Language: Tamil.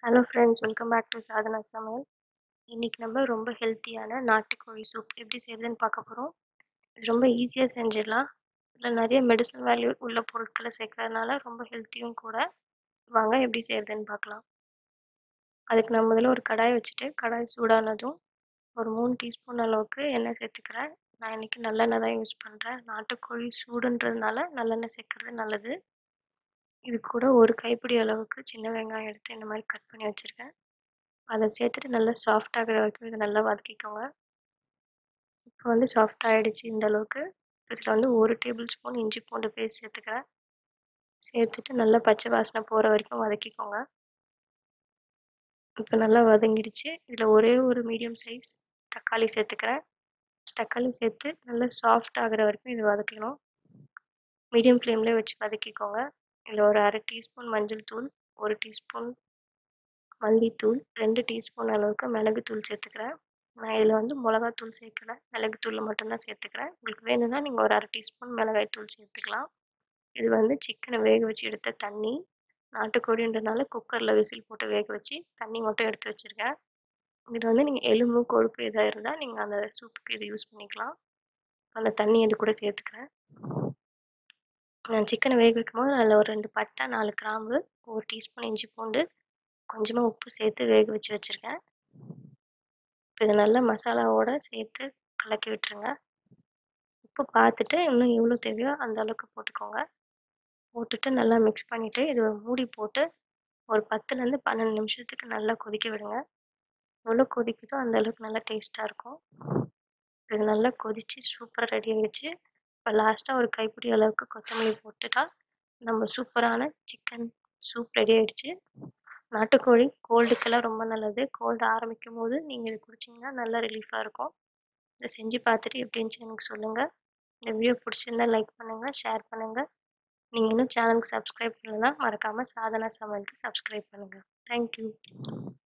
hello friends welcome back to Sadhana சமையல் இன்றைக்கி நம்ம ரொம்ப ஹெல்த்தியான நாட்டுக்கோழி சூப் எப்படி செய்கிறதுன்னு பார்க்க போகிறோம் இது ரொம்ப ஈஸியாக செஞ்சிடலாம் இதில் நிறைய மெடிசன் வேல்யூ உள்ள பொருட்களை சேர்க்கறதுனால ரொம்ப ஹெல்த்தியும் கூட வாங்க எப்படி செய்கிறதுன்னு பார்க்கலாம் அதுக்கு நான் முதல்ல ஒரு கடாய் வச்சுட்டு கடாய் சூடானதும் ஒரு மூணு டீஸ்பூன் அளவுக்கு எண்ணெய் சேர்த்துக்கிறேன் நான் இன்றைக்கி நல்லெண்ணெய் தான் யூஸ் பண்ணுறேன் நாட்டுக்கோழி சூடுன்றதுனால நல்லெண்ணெய் சேர்க்குறது நல்லது இது கூட ஒரு கைப்பிடி அளவுக்கு சின்ன வெங்காயம் எடுத்து இந்த மாதிரி கட் பண்ணி வச்சுருக்கேன் அதை சேர்த்துட்டு நல்லா சாஃப்ட் ஆகிற வரைக்கும் இதை நல்லா வதக்கிக்கோங்க இப்போ வந்து சாஃப்ட் ஆகிடுச்சு இந்த அளவுக்கு இதில் வந்து ஒரு டேபிள் ஸ்பூன் இஞ்சி பூண்டு பேஸ்ட் சேர்த்துக்கிறேன் சேர்த்துட்டு நல்லா பச்சை வாசனை போகிற வரைக்கும் வதக்கிக்கோங்க இப்போ நல்லா வதங்கிடுச்சு இதில் ஒரே ஒரு மீடியம் சைஸ் தக்காளி சேர்த்துக்கிறேன் தக்காளி சேர்த்து நல்லா சாஃப்ட் ஆகிற வரைக்கும் இது வதக்கணும் மீடியம் ஃப்ளேம்லேயே வச்சு வதக்கிக்கோங்க இதில் ஒரு அரை டீஸ்பூன் மஞ்சள் தூள் ஒரு டீஸ்பூன் மல்லித்தூள் ரெண்டு டீஸ்பூன் அளவுக்கு மிளகுத்தூள் சேர்த்துக்கிறேன் நான் இதில் வந்து மிளகாத்தூள் சேர்க்கல மிளகுத்தூள் மட்டும்தான் சேர்த்துக்கிறேன் உங்களுக்கு வேணும்னா நீங்கள் ஒரு அரை டீஸ்பூன் மிளகாய் தூள் சேர்த்துக்கலாம் இது வந்து சிக்கனை வேக வச்சு எடுத்த தண்ணி நாட்டுக்கோழின்றனால குக்கரில் விசில் போட்டு வேக வச்சு தண்ணி மட்டும் எடுத்து வச்சுருக்கேன் இதில் வந்து நீங்கள் எலும்பு கொழுப்பு எதாக இருந்தால் நீங்கள் அந்த சூப்புக்கு இது யூஸ் பண்ணிக்கலாம் அந்த தண்ணி இது கூட சேர்த்துக்கிறேன் நான் சிக்கனை வேக வைக்கும் போது அதில் ஒரு ரெண்டு பட்டை நாலு கிராம்பு ஒரு டீஸ்பூன் இஞ்சி பூண்டு கொஞ்சமாக உப்பு சேர்த்து வேக வச்சு வச்சுருக்கேன் இப்போ இதை நல்லா மசாலாவோடு சேர்த்து கலக்கி விட்டுருங்க உப்பு பார்த்துட்டு இன்னும் எவ்வளோ தேவையோ அந்த அளவுக்கு போட்டுக்கோங்க போட்டுட்டு நல்லா மிக்ஸ் பண்ணிவிட்டு இது மூடி போட்டு ஒரு பத்துலேருந்து பன்னெண்டு நிமிஷத்துக்கு நல்லா கொதிக்க விடுங்க எவ்வளோ கொதிக்குதோ அந்த அளவுக்கு நல்லா டேஸ்ட்டாக இருக்கும் இது நல்லா கொதித்து சூப்பராக ரெடி ஆகிடுச்சு இப்போ லாஸ்ட்டாக ஒரு கைப்பிடி அளவுக்கு கொத்தமல்லி போட்டுட்டா நம்ம சூப்பரான சிக்கன் சூப் ரெடி ஆகிடுச்சு நாட்டுக்கோழி கோல்டுக்கெல்லாம் ரொம்ப நல்லது கோல்டு ஆரம்பிக்கும் போது நீங்கள் இது குடிச்சிங்கன்னா நல்லா ரிலீஃபாக இருக்கும் இதை செஞ்சு பார்த்துட்டு எப்படி இருந்துச்சு எனக்கு சொல்லுங்கள் இந்த வீடியோ பிடிச்சிருந்தா லைக் பண்ணுங்கள் ஷேர் பண்ணுங்கள் நீங்கள் இன்னும் சேனலுக்கு சப்ஸ்கிரைப் பண்ணலன்னா மறக்காமல் சாதனா சமையலுக்கு சப்ஸ்கிரைப் பண்ணுங்கள் தேங்க்யூ